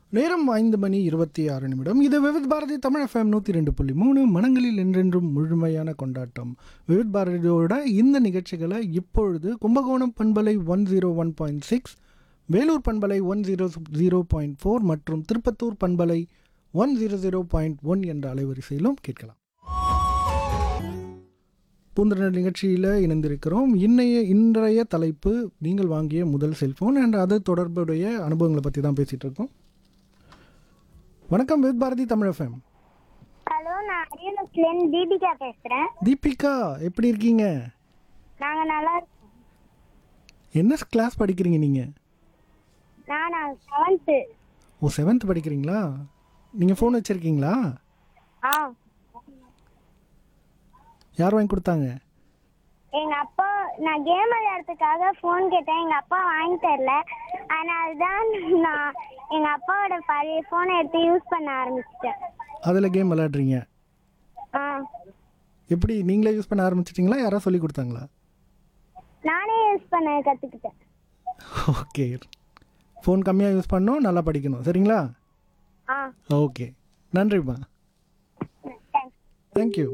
நேரம் ஐந்து மணி இருபத்தி ஆறு நிமிடம் இது விவித் பாரதி தமிழ் எஃப்எம் நூற்றி ரெண்டு புள்ளி மூணு மனங்களில் என்றென்றும் முழுமையான கொண்டாட்டம் விவித் பாரதியோட இந்த நிகழ்ச்சிகளை இப்பொழுது கும்பகோணம் பண்பலை one zero one point six Vellore பண்பலை one zero zero point four மற்றும் திருப்பத்தூர் பண்பலை one zero zero point one என்ற அலைவரிசையிலும் கேட்கலாம் பூந்தரர் நிகழ்ச்சியில் இணைந்திருக்கிறோம் இன்னைய இன்றைய தலைப்பு நீங்கள் வாங்கிய முதல் செல்போன் அண்ட் அது தொடர்புடைய அனுபவங்களை பற்றி தான் பேசிகிட்டு இருக்கோம் வணக்கம் with Bharathi Tamil FM hello நான் அரியலூர்லேருந்து தீபிகா பேசுகிறேன் தீபிகா எப்படி இருக்கீங்க நாங்கள் நல்லா இருக்கோம் என்ன கிளாஸ் படிக்கிறீங்க நீங்கள் நான் நான் செவன்த்து ஓ செவன்த் படிக்கிறீங்களா நீங்கள் ஃபோன் வச்சுருக்கீங்களா ஆ யார் வாங்கி கொடுத்தாங்க எங்கள் அப்பா நான் கேம் விளையாடுறதுக்காக ஃபோன் கேட்டேன் எங்கள் அப்பா வாங்கி தரல அதனால தான் நான் எங்கள் அப்பாவோட பழைய ஃபோனை எடுத்து யூஸ் பண்ண ஆரம்பிச்சிட்டேன் அதில் கேம் விளையாடுறீங்க ஆ எப்படி நீங்களே யூஸ் பண்ண ஆரம்பிச்சிட்டிங்களா யாராவது சொல்லி கொடுத்தாங்களா நானே யூஸ் பண்ண கற்றுக்கிட்டேன் ஓகே ஃபோன் கம்மியாக யூஸ் பண்ணோம் நல்லா படிக்கணும் சரிங்களா ஆ ஓகே நன்றிப்பா தேங்க்ஸ் தேங்க்யூ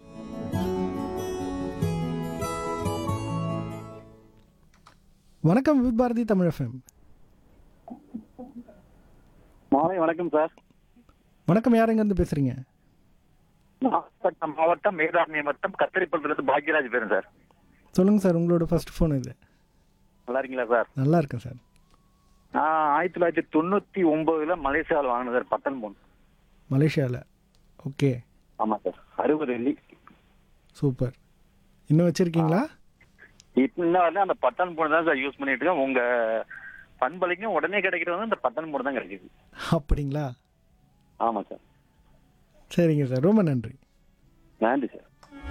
வணக்கம் வித் பாரதி தமிழ் எஃப்எம் மாலை வணக்கம் சார் வணக்கம் யார் எங்கேருந்து பேசுகிறீங்க நாகப்பட்டினம் மாவட்டம் மேதாரண்ய வட்டம் கத்தரிப்பள்ளிலிருந்து பாக்யராஜ் பேரும் சார் சொல்லுங்கள் சார் உங்களோட ஃபர்ஸ்ட் ஃபோன் இது நல்லா இருக்கீங்களா சார் நல்லா இருக்கேன் சார் நான் ஆயிரத்தி தொள்ளாயிரத்தி தொண்ணூத்தி ஒன்பதுல மலேசியாவில் வாங்கினேன் சார் பட்டன் போன் மலேசியாவில் ஓகே ஆமா சார் அறுபது வெள்ளி சூப்பர் இன்னும் வச்சுருக்கீங்களா இப்ப இன்ன வரல அந்த பட்டன் போன் தான் சார் யூஸ் பண்ணிட்டு இருக்கேன் உங்க பண்பலைக்கும் உடனே கிடைக்கிறது வந்து அந்த பட்டன் போன் தான் கிடைக்குது அப்படிங்களா ஆமா சார் சரிங்க சார் ரொம்ப நன்றி நன்றி சார்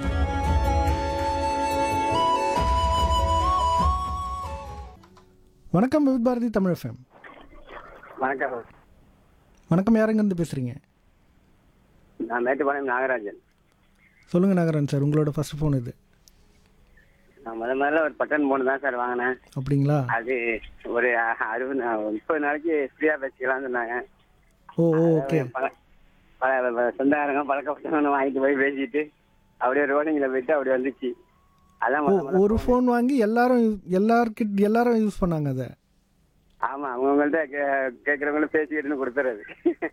வணக்கம் வித் பாரதி தமிழ் எஃப்எம் வணக்கம் வணக்கம் யார் எங்கேருந்து பேசுகிறீங்க நான் மேட்டுப்பாளையம் நாகராஜன் சொல்லுங்கள் நாகரன் சார் உங்களோட ஃபர்ஸ்ட் ஃபோன் இது நான் முத முதல்ல ஒரு பட்டன் போன் தான் சார் வாங்கினேன் அப்படிங்களா அது ஒரு அறுபது நா- முப்பது நாளைக்கு ஃப்ரீயாக பேசிக்கலாம்னு சொன்னாங்க ஓ ஓ ஓகே பல பல பல சொந்தக்காரங்க பழக்கப்பட்டவங்க வாங்கிட்டு போய் பேசிட்டு அப்படியே ரோடிங்கில் போயிட்டு அப்படியே வந்துச்சு அதான் ஓ முத முதல்ல ஒரு ஃபோன் வாங்கி எல்லாரும் எல்லார்கிட்ட எல்லாரும் யூஸ் பண்ணாங்க அதை ஆமாம் அவங்கள்ட்ட கே கேட்குறவங்களும் பேசிக்கிட்டுன்னு கொடுத்துறது